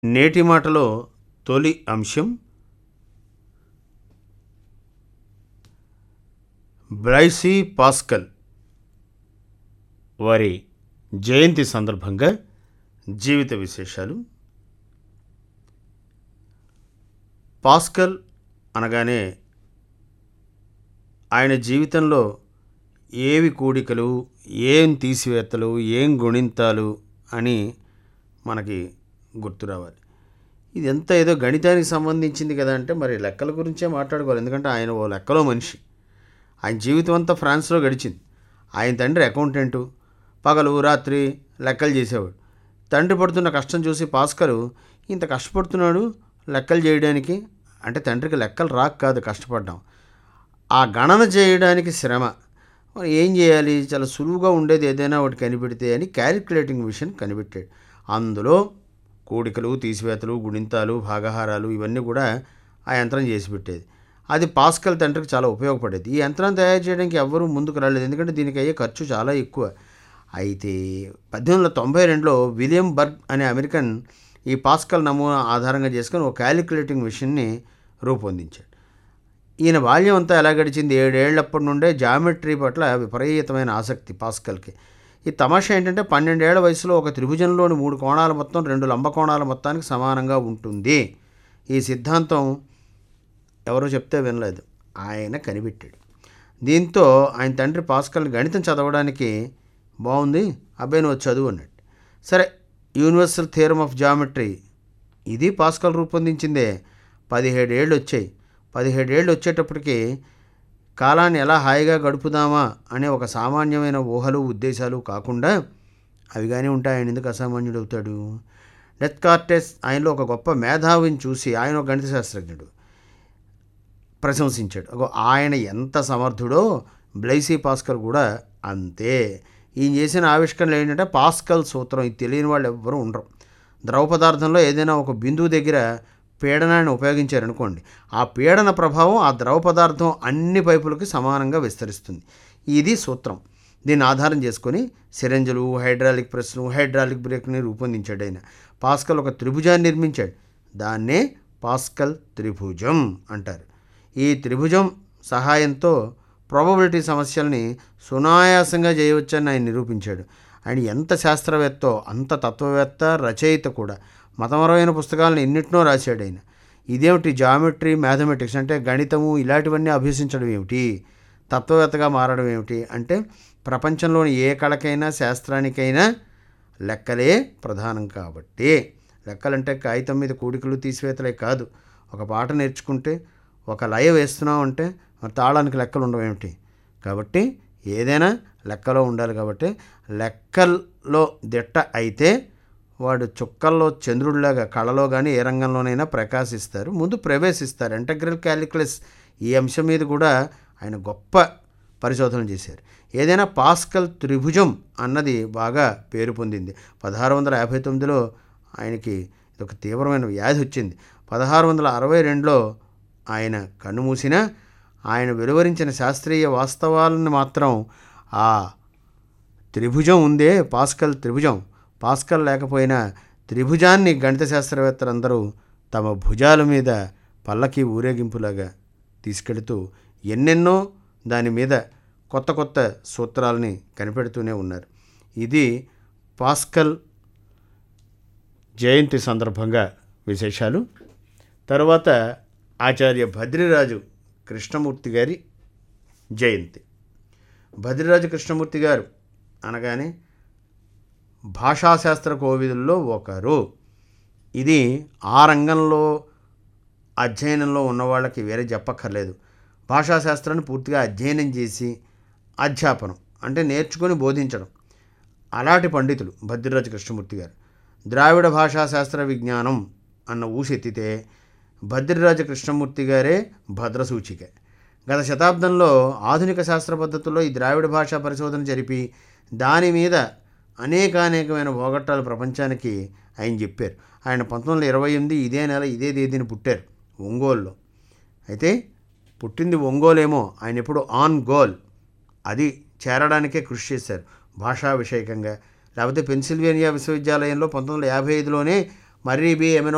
నేటి మాటలో తొలి అంశం బ్రైసీ పాస్కల్ వారి జయంతి సందర్భంగా జీవిత విశేషాలు పాస్కల్ అనగానే ఆయన జీవితంలో ఏవి కూడికలు ఏం తీసివేతలు ఏం గుణింతాలు అని మనకి గుర్తు రావాలి ఇది ఎంత ఏదో గణితానికి సంబంధించింది కదా అంటే మరి లెక్కల గురించే మాట్లాడుకోవాలి ఎందుకంటే ఆయన ఓ లెక్కలో మనిషి ఆయన జీవితం అంతా ఫ్రాన్స్లో గడిచింది ఆయన తండ్రి అకౌంటెంటు పగలు రాత్రి లెక్కలు చేసేవాడు తండ్రి పడుతున్న కష్టం చూసి పాస్కలు ఇంత కష్టపడుతున్నాడు లెక్కలు చేయడానికి అంటే తండ్రికి లెక్కలు రాక కాదు కష్టపడ్డాం ఆ గణన చేయడానికి శ్రమ మరి ఏం చేయాలి చాలా సులువుగా ఉండేది ఏదైనా ఒకటి కనిపెడితే అని క్యాలిక్యులేటింగ్ మిషన్ కనిపెట్టాడు అందులో కూడికలు తీసివేతలు గుణింతాలు భాగహారాలు ఇవన్నీ కూడా ఆ యంత్రం చేసి పెట్టేది అది పాస్కల్ తండ్రికి చాలా ఉపయోగపడేది ఈ యంత్రం తయారు చేయడానికి ఎవ్వరూ ముందుకు రాలేదు ఎందుకంటే దీనికి అయ్యే ఖర్చు చాలా ఎక్కువ అయితే పద్దెనిమిది వందల తొంభై రెండులో విలియం బర్గ్ అనే అమెరికన్ ఈ పాస్కల్ నమూనా ఆధారంగా చేసుకొని ఒక క్యాలిక్యులేటింగ్ మిషన్ని రూపొందించాడు ఈయన బాల్యం అంతా ఎలా గడిచింది ఏడేళ్లప్పటి నుండే జామెట్రీ పట్ల విపరీతమైన ఆసక్తి పాస్కల్కి ఈ తమాషా ఏంటంటే పన్నెండేళ్ల వయసులో ఒక త్రిభుజంలోని మూడు కోణాల మొత్తం రెండు లంబ కోణాల మొత్తానికి సమానంగా ఉంటుంది ఈ సిద్ధాంతం ఎవరో చెప్తే వినలేదు ఆయన కనిపెట్టాడు దీంతో ఆయన తండ్రి పాస్కల్ గణితం చదవడానికి బాగుంది అబ్బాయి నువ్వు చదువు అన్నట్టు సరే యూనివర్సల్ థియరమ్ ఆఫ్ జామెట్రీ ఇది పాస్కల్ రూపొందించిందే పదిహేడు ఏళ్ళు వచ్చాయి పదిహేడు ఏళ్ళు వచ్చేటప్పటికి కాలాన్ని ఎలా హాయిగా గడుపుదామా అనే ఒక సామాన్యమైన ఊహలు ఉద్దేశాలు కాకుండా అవి కానీ ఉంటే ఆయన ఎందుకు అసామాన్యుడు అవుతాడు డెత్కార్టెస్ ఆయనలో ఒక గొప్ప మేధావిని చూసి ఆయన ఒక గణిత శాస్త్రజ్ఞుడు ప్రశంసించాడు అగో ఆయన ఎంత సమర్థుడో బ్లైసీ పాస్కల్ కూడా అంతే ఈయన చేసిన ఆవిష్కరణలు ఏంటంటే పాస్కల్ సూత్రం ఇది తెలియని వాళ్ళు ఎవ్వరూ ఉండరు ద్రవ పదార్థంలో ఏదైనా ఒక బిందువు దగ్గర పీడనాన్ని ఉపయోగించారనుకోండి ఆ పీడన ప్రభావం ఆ ద్రవ పదార్థం అన్ని పైపులకి సమానంగా విస్తరిస్తుంది ఇది సూత్రం దీన్ని ఆధారం చేసుకొని సిరంజులు హైడ్రాలిక్ ప్రెస్ను హైడ్రాలిక్ బ్రేక్ని రూపొందించాడు ఆయన పాస్కల్ ఒక త్రిభుజాన్ని నిర్మించాడు దాన్నే పాస్కల్ త్రిభుజం అంటారు ఈ త్రిభుజం సహాయంతో ప్రాబబిలిటీ సమస్యల్ని సునాయాసంగా చేయవచ్చని ఆయన నిరూపించాడు ఆయన ఎంత శాస్త్రవేత్తో అంత తత్వవేత్త రచయిత కూడా మతపరమైన పుస్తకాలను ఎన్నిటినో రాశాడు ఆయన ఇదేమిటి జామెట్రీ మ్యాథమెటిక్స్ అంటే గణితము ఇలాంటివన్నీ అభ్యసించడం ఏమిటి తత్వవేత్తగా మారడం ఏమిటి అంటే ప్రపంచంలోని ఏ కళకైనా శాస్త్రానికైనా లెక్కలే ప్రధానం కాబట్టి లెక్కలంటే కాగితం మీద కూడికలు తీసివేతలే కాదు ఒక పాట నేర్చుకుంటే ఒక లయ వేస్తున్నాం అంటే మరి తాళానికి లెక్కలు ఉండవేమిటి కాబట్టి ఏదైనా లెక్కలో ఉండాలి కాబట్టి లెక్కల్లో దిట్ట అయితే వాడు చుక్కల్లో చంద్రుడిలాగా కళలో కానీ ఏ రంగంలోనైనా ప్రకాశిస్తారు ముందు ప్రవేశిస్తారు ఇంటగ్రల్ క్యాలిక్యులస్ ఈ అంశం మీద కూడా ఆయన గొప్ప పరిశోధన చేశారు ఏదైనా పాస్కల్ త్రిభుజం అన్నది బాగా పేరు పొందింది పదహారు వందల యాభై తొమ్మిదిలో ఆయనకి ఇది ఒక తీవ్రమైన వ్యాధి వచ్చింది పదహారు వందల అరవై రెండులో ఆయన కన్నుమూసిన ఆయన వెలువరించిన శాస్త్రీయ వాస్తవాలను మాత్రం ఆ త్రిభుజం ఉందే పాస్కల్ త్రిభుజం పాస్కల్ లేకపోయినా త్రిభుజాన్ని గణిత శాస్త్రవేత్తలందరూ తమ భుజాల మీద పల్లకి ఊరేగింపులాగా తీసుకెడుతూ ఎన్నెన్నో దాని మీద కొత్త కొత్త సూత్రాలని కనిపెడుతూనే ఉన్నారు ఇది పాస్కల్ జయంతి సందర్భంగా విశేషాలు తర్వాత ఆచార్య భద్రిరాజు కృష్ణమూర్తి గారి జయంతి భద్రిరాజు కృష్ణమూర్తి గారు అనగానే భాషాశాస్త్ర కోవిదుల్లో ఒకరు ఇది ఆ రంగంలో అధ్యయనంలో ఉన్న వాళ్ళకి వేరే చెప్పక్కర్లేదు భాషాశాస్త్రాన్ని పూర్తిగా అధ్యయనం చేసి అధ్యాపనం అంటే నేర్చుకొని బోధించడం అలాంటి పండితులు భద్రరాజు కృష్ణమూర్తి గారు ద్రావిడ భాషాశాస్త్ర విజ్ఞానం అన్న ఊసెత్తితే భద్రరాజు కృష్ణమూర్తి గారే భద్రసూచిక గత శతాబ్దంలో ఆధునిక శాస్త్ర పద్ధతుల్లో ఈ ద్రావిడ భాషా పరిశోధన జరిపి దాని మీద అనేకానేకమైన భోగట్టాలు ప్రపంచానికి ఆయన చెప్పారు ఆయన పంతొమ్మిది వందల ఇరవై ఎనిమిది ఇదే నెల ఇదే తేదీని పుట్టారు ఒంగోలులో అయితే పుట్టింది ఒంగోలేమో ఆయన ఎప్పుడు ఆన్ గోల్ అది చేరడానికే కృషి చేశారు భాషా విషయకంగా లేకపోతే పెన్సిల్వేనియా విశ్వవిద్యాలయంలో పంతొమ్మిది వందల యాభై ఐదులోనే మర్రీ బి ఎమెనో